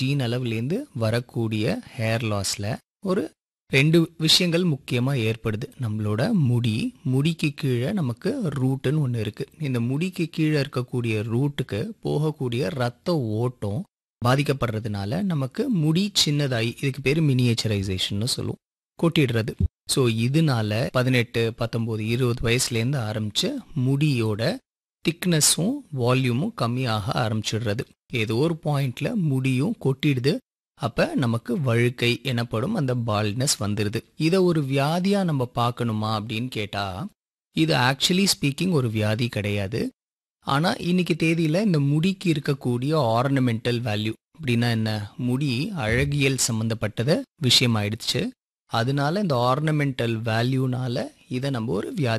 gene அளவுலேருந்து வரக்கூடிய hair லாஸில் ஒரு ரெண்டு விஷயங்கள் முக்கியமாக ஏற்படுது நம்மளோட முடி முடிக்கு கீழே நமக்கு ரூட்டுன்னு ஒன்று இருக்குது இந்த முடிக்கு கீழே இருக்கக்கூடிய ரூட்டுக்கு போகக்கூடிய ரத்த ஓட்டம் பாதிக்கப்படுறதுனால நமக்கு முடி சின்னதாகி இதுக்கு பேர் மினியேச்சரைசேஷன்னு சொல்லுவோம் கொட்டிடுறது ஸோ இதனால பதினெட்டு பத்தொம்போது இருபது வயசுலேருந்து ஆரம்பித்து முடியோட திக்னஸும் வால்யூமும் கம்மியாக ஆரம்பிச்சிடுறது ஏதோ ஒரு பாயிண்ட்ல முடியும் கொட்டிடுது அப்போ நமக்கு வழுக்கை எனப்படும் அந்த பால்ட்னஸ் வந்துடுது இதை ஒரு வியாதியாக நம்ம பார்க்கணுமா அப்படின்னு கேட்டால் இது ஆக்சுவலி ஸ்பீக்கிங் ஒரு வியாதி கிடையாது ஆனால் இன்னைக்கு தேதியில் இந்த முடிக்கு இருக்கக்கூடிய ஆர்னமெண்டல் வேல்யூ அப்படின்னா என்ன முடி அழகியல் சம்மந்தப்பட்டத விஷயம் ஆயிடுச்சு அதனால இந்த ஆர்னமெண்டல் வேல்யூனால இதை நம்ம ஒரு வியாதி